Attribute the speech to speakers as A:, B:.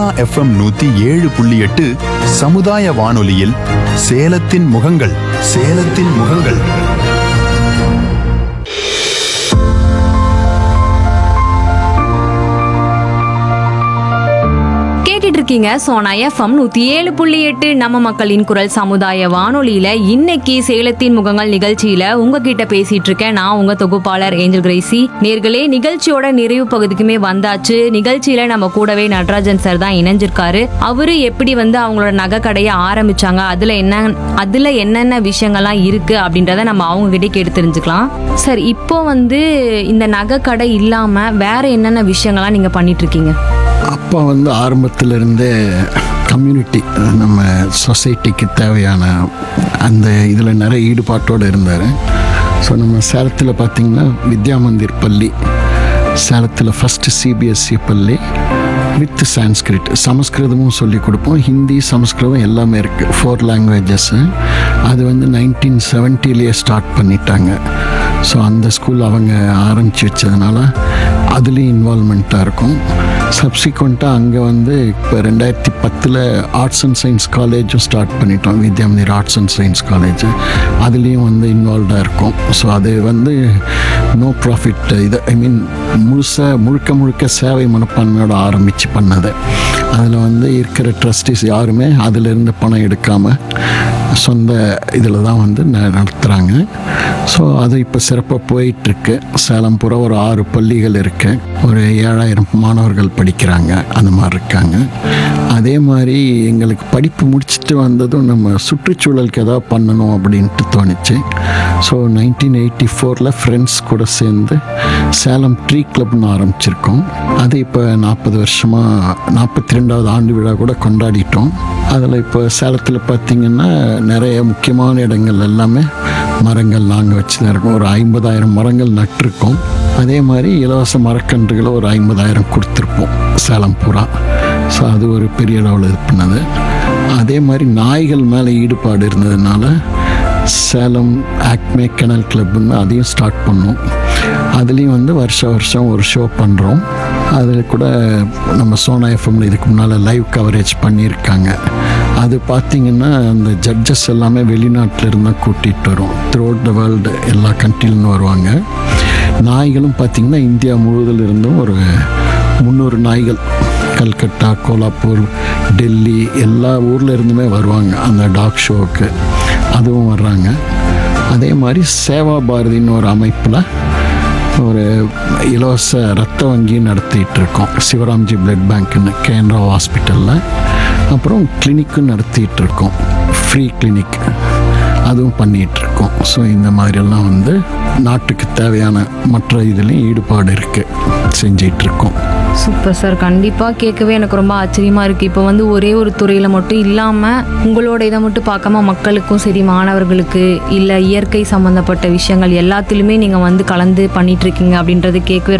A: Sona FM நூத்தி ஏழு புள்ளி எட்டு சமுதாய வானொலியில் சேலத்தின் முகங்கள் சேலத்தின் முகங்கள்
B: கேட்டுட்டு இருக்கீங்க சோனா எஃப்எம் நூத்தி ஏழு புள்ளி எட்டு நம்ம மக்களின் குரல் சமுதாய வானொலியில இன்னைக்கு சேலத்தின் முகங்கள் நிகழ்ச்சியில உங்ககிட்ட பேசிட்டு இருக்கேன் நான் உங்க தொகுப்பாளர் ஏஞ்சல் கிரேசி நேர்களே நிகழ்ச்சியோட நிறைவு பகுதிக்குமே வந்தாச்சு நிகழ்ச்சியில நம்ம கூடவே நடராஜன் சார் தான் இணைஞ்சிருக்காரு அவரு எப்படி வந்து அவங்களோட நகை கடையை ஆரம்பிச்சாங்க அதுல என்ன அதுல என்னென்ன விஷயங்கள்லாம் இருக்கு அப்படின்றத நம்ம அவங்க கிட்டே கேட்டு தெரிஞ்சுக்கலாம் சார் இப்போ வந்து இந்த நகை கடை இல்லாம வேற என்னென்ன விஷயங்கள்லாம் நீங்க பண்ணிட்டு இருக்கீங்க
C: அப்பா வந்து ஆரம்பத்துல இருந்தே கம்யூனிட்டி நம்ம சொசைட்டிக்கு தேவையான அந்த இதில் நிறைய ஈடுபாட்டோடு இருந்தார் ஸோ நம்ம சேலத்தில் பார்த்திங்கன்னா வித்யா மந்திர் பள்ளி சேலத்தில் ஃபஸ்ட்டு சிபிஎஸ்சி பள்ளி வித் சான்ஸ்கிரிட் சமஸ்கிருதமும் சொல்லி கொடுப்போம் ஹிந்தி சமஸ்கிருதம் எல்லாமே இருக்குது ஃபோர் லாங்குவேஜஸ்ஸு அது வந்து நைன்டீன் செவன்ட்டிலேயே ஸ்டார்ட் பண்ணிட்டாங்க ஸோ அந்த ஸ்கூல் அவங்க ஆரம்பித்து வச்சதுனால அதுலேயும் இன்வால்மெண்ட்டாக இருக்கும் சப்சிக்வெண்ட்டாக அங்கே வந்து இப்போ ரெண்டாயிரத்தி பத்தில் ஆர்ட்ஸ் அண்ட் சயின்ஸ் காலேஜும் ஸ்டார்ட் பண்ணிட்டோம் Vidyamandir arts and science college அதுலேயும் வந்து இன்வால்வ்டாக இருக்கும் ஸோ அது வந்து நோ ப்ராஃபிட் இது ஐ மீன் முழுசாக முழுக்க முழுக்க சேவை மனப்பான்மையோட ஆரம்பித்து பண்ணது அதில் வந்து இருக்கிற ட்ரஸ்டிஸ் யாருமே அதிலிருந்து பணம் எடுக்காமல் சொந்த இதில் தான் வந்து ந- நடத்துகிறாங்க ஸோ அது இப்போ சிறப்பாக போயிட்டுருக்கு சேலம் புற ஒரு ஆறு பள்ளிகள் இருக்கு ஒரு ஏழாயிரம் மாணவர்கள் படிக்கிறாங்க அந்த மாதிரி இருக்காங்க அதே மாதிரி எங்களுக்கு படிப்பு முடிச்சுட்டு வந்ததும் நம்ம சுற்றுச்சூழலுக்கு ஏதாவது பண்ணணும் அப்படின்ட்டு தோணுச்சு ஸோ நைன்டீன் எயிட்டி ஃபோரில் ஃப்ரெண்ட்ஸ் கூட சேர்ந்து சேலம் ட்ரீ கிளப்னு ஆரம்பிச்சிருக்கோம் அது இப்போ நாற்பது வருஷமாக நாற்பத்தி ரெண்டாவது ஆண்டு விழா கூட கொண்டாடிட்டோம் அதில் இப்போ சேலத்தில் பார்த்திங்கன்னா நிறைய முக்கியமான இடங்கள் எல்லாமே மரங்கள் நாங்கள் வச்சு தான் இருக்கோம் ஒரு ஐம்பதாயிரம் மரங்கள் நட்டிருக்கோம் அதே மாதிரி இலவச மரக்கன்றுகளை ஒரு ஐம்பதாயிரம் கொடுத்துருப்போம் சேலம் பூரா ஸோ அது ஒரு பெரிய அளவில் இது பண்ணது அதே மாதிரி நாய்கள் மேலே ஈடுபாடு இருந்ததுனால சேலம் ஆக்மே கெனல் கிளப்னு அதையும் ஸ்டார்ட் பண்ணோம் அதுலேயும் வந்து வருஷம் வருஷம் ஒரு ஷோ பண்ணுறோம் அதில் கூட நம்ம சோனா எஃப்எம்ல இதுக்கு முன்னால் லைவ் கவரேஜ் பண்ணியிருக்காங்க அது பார்த்திங்கன்னா அந்த ஜட்ஜஸ் எல்லாமே வெளிநாட்டில் இருந்தால் கூட்டிகிட்டு வரும் த்ரூ த வேர்ல்டு எல்லா கண்ட்ரிலேருந்து வருவாங்க நாய்களும் பார்த்திங்கன்னா இந்தியா முழுவதில் இருந்தும் ஒரு முந்நூறு நாய்கள் கல்கட்டா கோலாப்பூர் டெல்லி எல்லா ஊரில் இருந்துமே வருவாங்க அந்த டாக் ஷோவுக்கு அதுவும் வர்றாங்க அதே மாதிரி சேவா பாரதின்னு ஒரு அமைப்பில் ஒரு இலவச ரத்த வங்கி நடத்திட்டு இருக்கோம் சிவராம்ஜி பிளட் பேங்க்னு கேன்ரா ஹாஸ்பிட்டலில் அப்புறம் கிளினிக்கும் நடத்திட்டு இருக்கோம் ஃப்ரீ கிளினிக் அதுவும் பண்ணிட்டு இருக்கோம் ஸோ இந்த மாதிரியெல்லாம் வந்து நாட்டுக்கு தேவையான மற்ற இதுலேயும் ஈடுபாடு இருக்குது செஞ்சிட்டு இருக்கோம்
B: சூப்பர் சார் கண்டிப்பாக கேட்கவே எனக்கு ரொம்ப ஆச்சரியமாக இருக்குது இப்போ வந்து ஒரே ஒரு துறையில் மட்டும் இல்லாமல் உங்களோட இதை மட்டும் பார்க்காம மக்களுக்கும் சரி மாணவர்களுக்கு இல்லை இயற்கை சம்மந்தப்பட்ட விஷயங்கள் எல்லாத்துலேயுமே நீங்கள் வந்து கலந்து பண்ணிட்டு இருக்கீங்க அப்படின்றது கேட்கவே